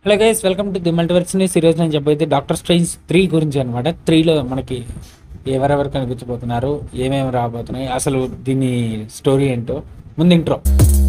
hello guys welcome to the multiverse news ఈరోజు నేను చెప్పేది డాక్టర్ స్ట్రేంజ్ త్రీ గురించి అనమాట త్రీలో మనకి ఎవరెవరు కనిపించబోతున్నారు ఏమేమి రాబోతున్నాయి అసలు దీని స్టోరీ ఏంటో ముందు intro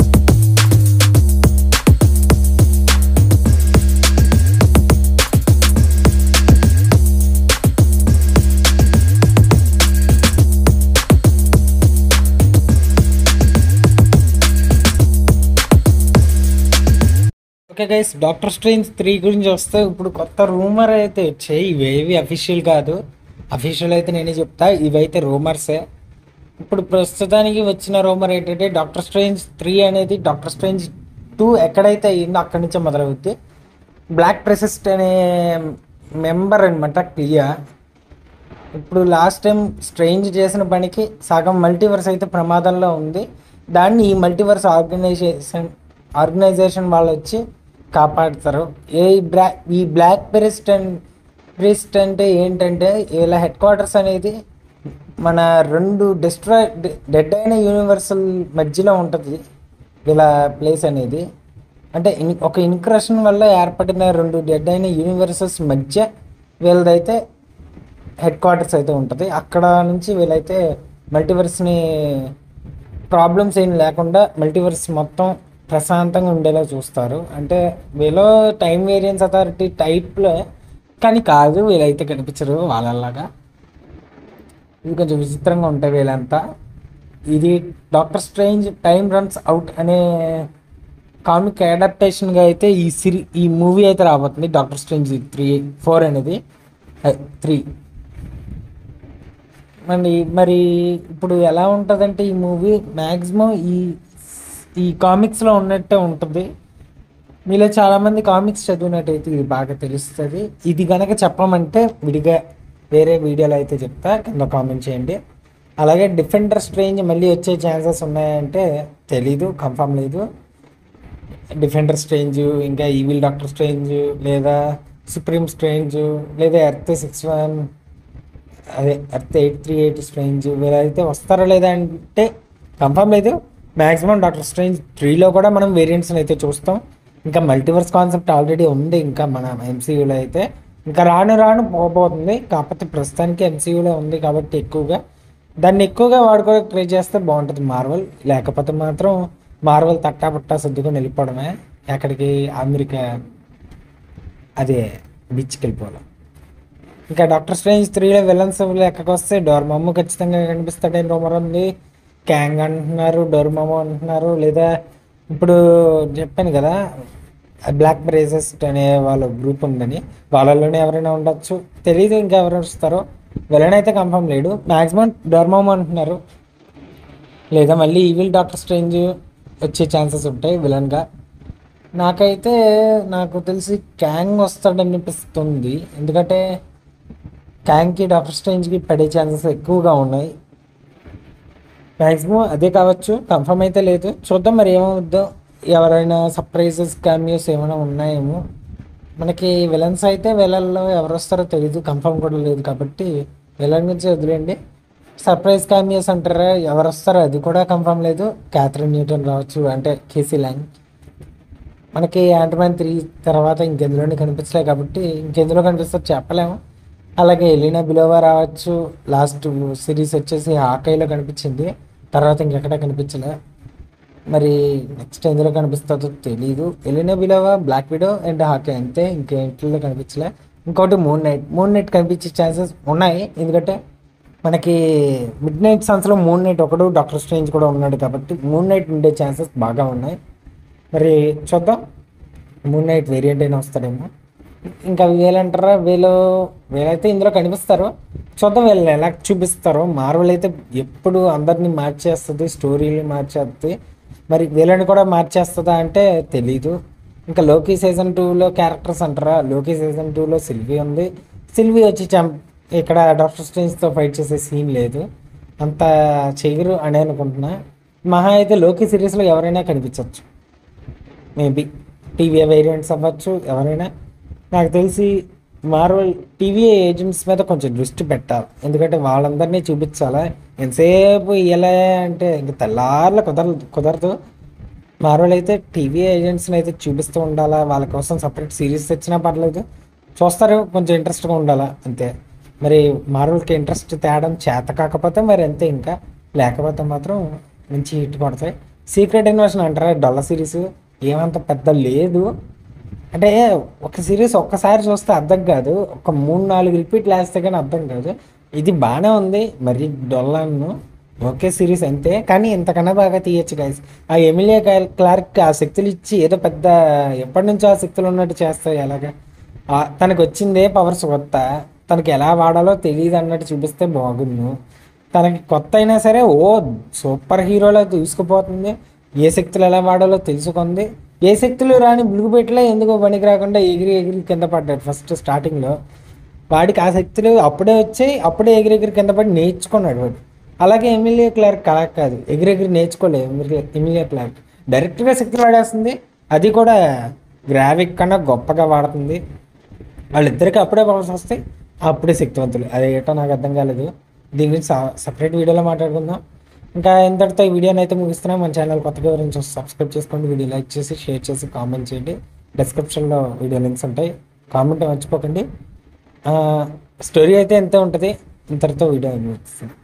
okay guys doctor strange three గురించి వస్తే ఇప్పుడు కొత్త రూమర్ అయితే వచ్చాయి ఇవేవి అఫీషియల్ కాదు అఫీషియల్ అయితే నేనే చెప్తా ఇవైతే రూమర్సే ఇప్పుడు ప్రస్తుతానికి వచ్చిన రూమర్ ఏంటంటే డాక్టర్ స్ట్రేంజ్ త్రీ అనేది డాక్టర్ స్ట్రేంజ్ టూ ఎక్కడైతే అయ్యిందో అక్కడి నుంచే మొదలవుద్ది బ్లాక్ ప్రెసెస్ట్ అనే మెంబర్ అనమాట క్లియా ఇప్పుడు లాస్ట్ టైం స్ట్రేంజ్ చేసిన పనికి సగం మల్టీవర్స్ అయితే ప్రమాదంలో ఉంది దాన్ని ఈ మల్టీవర్స్ ఆర్గనైజేషన్ ఆర్గనైజేషన్ వాళ్ళు వచ్చి కాపాడుతారు ఏ బ్లా ఈ బ్లాక్ పెరిస్ట్ అండ్ ప్రిస్ట్ అంటే ఏంటంటే వీళ్ళ హెడ్ క్వార్టర్స్ అనేది మన రెండు డిస్ట్రాయ్ డెడ్ అయిన యూనివర్సల్ మధ్యలో ఉంటుంది వీళ్ళ ప్లేస్ అనేది అంటే ఇన్ ఒక ఇన్క్రషన్ వల్ల ఏర్పడిన రెండు డెడ్ అయిన యూనివర్సెస్ మధ్య వీళ్ళదైతే హెడ్ క్వార్టర్స్ అయితే ఉంటుంది అక్కడ నుంచి వీళ్ళైతే మల్టీవర్స్ని ప్రాబ్లమ్స్ ఏం లేకుండా మల్టీవర్స్ మొత్తం ప్రశాంతంగా ఉండేలా చూస్తారు అంటే వీళ్ళు టైం వేరియన్స్ అథారిటీ టైప్లో కానీ కాదు వీళ్ళైతే కనిపించరు వాళ్ళలాగా ఇది కొంచెం విచిత్రంగా ఉంటాయి వీళ్ళంతా ఇది doctor strange time runs out అనే కామిక్ అడాప్టేషన్గా అయితే ఈ సిరి ఈ మూవీ అయితే రాబోతుంది డాక్టర్ స్ట్రేంజ్ త్రీ ఫోర్ అనేది త్రీ మరి మరి ఇప్పుడు ఎలా ఉంటుందంటే ఈ మూవీ మ్యాక్సిమం ఈ ఈ కామిక్స్లో ఉన్నట్టే ఉంటుంది మీలో చాలామంది కామిక్స్ చదివినట్టయితే ఇది బాగా తెలుస్తుంది ఇది గనక చెప్పమంటే విడిగా వేరే వీడియోలో అయితే చెప్తా కింద కామెంట్ చేయండి అలాగే డిఫెండర్ స్ట్రేంజ్ మళ్ళీ వచ్చే ఛాన్సెస్ ఉన్నాయంటే తెలీదు కన్ఫర్మ్ లేదు డిఫెండర్ స్ట్రేంజ్ ఇంకా ఈవిల్ డాక్టర్ స్ట్రేంజ్ లేదా సుప్రీం స్ట్రేంజ్ లేదా ఎర్త్ సిక్స్ వన్ అదే earth eight three eight strange వీళ్ళైతే వస్తారా లేదా అంటే కన్ఫర్మ్ లేదు మ్యాక్సిమం డాక్టర్ స్ట్రేంజ్ త్రీలో కూడా మనం వేరియంట్స్ని అయితే చూస్తాం ఇంకా మల్టీవర్స్ కాన్సెప్ట్ ఆల్రెడీ ఉంది ఇంకా మన ఎంసీయూలో అయితే ఇంకా రాను రాను పోబోతుంది కాకపోతే ప్రస్తుతానికి ఎంసీయూలో ఉంది కాబట్టి ఎక్కువగా దాన్ని ఎక్కువగా వాడుకోవడానికి ట్రై చేస్తే బాగుంటుంది మార్వల్ లేకపోతే మాత్రం మార్వల్ తట్టా పుట్టా సర్దుకొని వెళ్ళిపోవడమే ఎక్కడికి అమెరికా అదే బీచ్కి వెళ్ళిపోవడం ఇంకా డాక్టర్ స్ట్రేంజ్ త్రీలో విలన్స్ లెక్కకు వస్తే డోర్మమ్మ ఖచ్చితంగా కనిపిస్తాడని రూమర్ ఉంది క్యాంగ్ అంటున్నారు డోర్మమ్మ అంటున్నారు లేదా ఇప్పుడు చెప్పాను కదా బ్లాక్ బ్రేసెస్ అనే వాళ్ళ గ్రూప్ ఉందని వాళ్ళలోనే ఎవరైనా ఉండొచ్చు తెలియదు ఇంకా ఎవరు వస్తారో విలన్ అయితే కన్ఫర్మ్ లేడు మ్యాక్సిమం డోర్మమ్మ అంటున్నారు లేదా మళ్ళీ ఈవిల్ డాక్టర్ స్ట్రేంజ్ వచ్చే ఛాన్సెస్ ఉంటాయి విలన్గా నాకైతే నాకు తెలిసి క్యాంగ్ వస్తాడనిపిస్తుంది ఎందుకంటే క్యాంగ్కి డాక్టర్ స్ట్రేంజ్కి పడే ఛాన్సెస్ ఎక్కువగా ఉన్నాయి మ్యాక్సిమం అదే కావచ్చు కన్ఫర్మ్ అయితే లేదు చూద్దాం మరి ఏమవుద్దో ఎవరైనా సర్ప్రైజెస్ క్యామియోస్ ఏమైనా ఉన్నాయేమో మనకి విలన్స్ అయితే విలన్లో ఎవరు వస్తారో తెలియదు కన్ఫర్మ్ కూడా లేదు కాబట్టి విలన్ గురించి వదిలేండి సర్ప్రైజ్ క్యామియోస్ అంటారా ఎవరు వస్తారో అది కూడా కన్ఫర్మ్ లేదు క్యాథరిన్ న్యూటన్ రావచ్చు అంటే కేసీ ల్యాంగ్ మనకి యాంటర్మ్యాన్ త్రీ తర్వాత ఇంకెందులోనే కనిపించలే కాబట్టి ఇంకెందులో కనిపిస్తే చెప్పలేము అలాగే ఎలినా బిలోవా రావచ్చు లాస్ట్ సిరీస్ వచ్చేసి హాకైలో కనిపించింది తర్వాత ఇంకెక్కడ కనిపించలే మరి నెక్స్ట్ ఎందులో కనిపిస్తుందో తెలీదు Yelena Belova black widow and Hawkeye అంతే ఇంకేంట్లో కనిపించలే ఇంకోటి మూన్ నైట్ మూన్ నైట్ కనిపించే ఛాన్సెస్ ఉన్నాయి ఎందుకంటే మనకి మిడ్ నైట్ సన్స్లో మూన్ నైట్ ఒకడు డాక్టర్ స్ట్రేంజ్ కూడా ఉన్నాడు కాబట్టి మూన్ నైట్ ఉండే ఛాన్సెస్ బాగా ఉన్నాయి మరి చూద్దాం మూన్ నైట్ వేరియంట్ అయినా వస్తాడేమో ఇంకా వీళ్ళంటారా వీళ్ళు వీళ్ళైతే ఇందులో కనిపిస్తారు చూద్దాం వీళ్ళు ఎలా చూపిస్తారో మార్వల్ అయితే ఎప్పుడు అందరినీ మార్చేస్తుంది స్టోరీని మార్చేస్తుంది మరి వీళ్ళని కూడా మార్చేస్తుందా అంటే తెలీదు ఇంకా లోకీ సీజన్ టూలో క్యారెక్టర్స్ అంటారా లోకీ సీజన్ టూలో సిల్వీ ఉంది సిల్వీ వచ్చి చం ఇక్కడ డాక్టర్ స్ట్రేంజ్తో ఫైట్ చేసే సీన్ లేదు అంత చెయ్యరు అని అనుకుంటున్నా మహా అయితే లోకీ సిరీస్లో ఎవరైనా కనిపించవచ్చు మేబీ టీవీ వేరియంట్స్ అవ్వచ్చు ఎవరైనా నాకు తెలిసి మార్వల్ టీవీ ఏజెంట్స్ మీద కొంచెం దృష్టి పెట్టాలి ఎందుకంటే వాళ్ళందరినీ చూపించాలా ఎంతసేపు ఇలా అంటే ఇంక తెల్లార్లు కుదరదు కుదరదు మార్వల్ అయితే టీవీ ఏజెంట్స్ని అయితే చూపిస్తూ ఉండాలా వాళ్ళ కోసం సపరేట్ సిరీస్ తెచ్చినా పర్లేదు చూస్తారు కొంచెం ఇంట్రెస్ట్గా ఉండాలా అంతే మరి మార్వల్కి ఇంట్రెస్ట్ తేడం చేత కాకపోతే మరి అంతే ఇంకా లేకపోతే మాత్రం మంచి హిట్ కొడతాయి సీక్రెట్ ఇన్వెషన్ అంటారా డొల్ల సిరీస్ ఏమంత పెద్ద లేదు అంటే ఒక సిరీస్ ఒక్కసారి చూస్తే అర్థం కాదు ఒక మూడు నాలుగు రిపీట్లు వేస్తే కానీ అర్థం కాదు ఇది బాగానే ఉంది మరి డొల్లాను ఓకే సిరీస్ అంతే కానీ ఇంతకన్నా బాగా తీయచ్చు గైస్ ఆ ఎమిలియా క్లార్క్ ఆ శక్తులు ఇచ్చి ఏదో పెద్ద ఎప్పటి నుంచో ఆ శక్తులు ఉన్నట్టు చేస్తాయి ఎలాగా ఆ, తనకు వచ్చిందే పవర్స్ కొత్త తనకి ఎలా వాడాలో తెలియదు అన్నట్టు చూపిస్తే బాగుండు తనకి కొత్త అయినా సరే ఓ సూపర్ హీరోలా తీసుకుపోతుంది ఏ శక్తులు ఎలా వాడాలో తెలుసుకుంది ఏ శక్తులు రాని బులుగుపెట్టలే ఎందుకో పనికి రాకుండా ఎగిరి ఎగిరి కింద పడ్డాడు ఫస్ట్ స్టార్టింగ్లో వాడికి ఆ శక్తులు అప్పుడే వచ్చాయి అప్పుడే ఎగిరి ఎగిరి కింద పడి నేర్చుకున్నాడు వాడు అలాగే ఎమిలియా క్లార్క్ అలా కాదు ఎగిరి ఎగిరి నేర్చుకోలేదు ఎమిలియా ఎమిలియా క్లార్క్ డైరెక్ట్గా శక్తులు వాడేస్తుంది అది కూడా గ్రావిక్ కన్నా గొప్పగా వాడుతుంది వాళ్ళిద్దరికి అప్పుడే పవర్స్ వస్తాయి అప్పుడే శక్తివంతులు అది ఏటో నాకు అర్థం కాలేదు దీని గురించి సపరేట్ వీడియోలో మాట్లాడుకుందాం ఇంకా ఎంతటితో ఈ వీడియోని అయితే ముగిస్తున్నాం మన ఛానల్ కొత్తగా ఎవరైనా చూసి సబ్స్క్రైబ్ చేసుకోండి వీడియో లైక్ చేసి షేర్ చేసి కామెంట్ చేయండి డిస్క్రిప్షన్లో వీడియో లింక్స్ ఉంటాయి కామెంట్ మర్చిపోకండి స్టోరీ అయితే ఎంతే ఉంటుంది ఇంతటితో వీడియో ముగిస్తుంది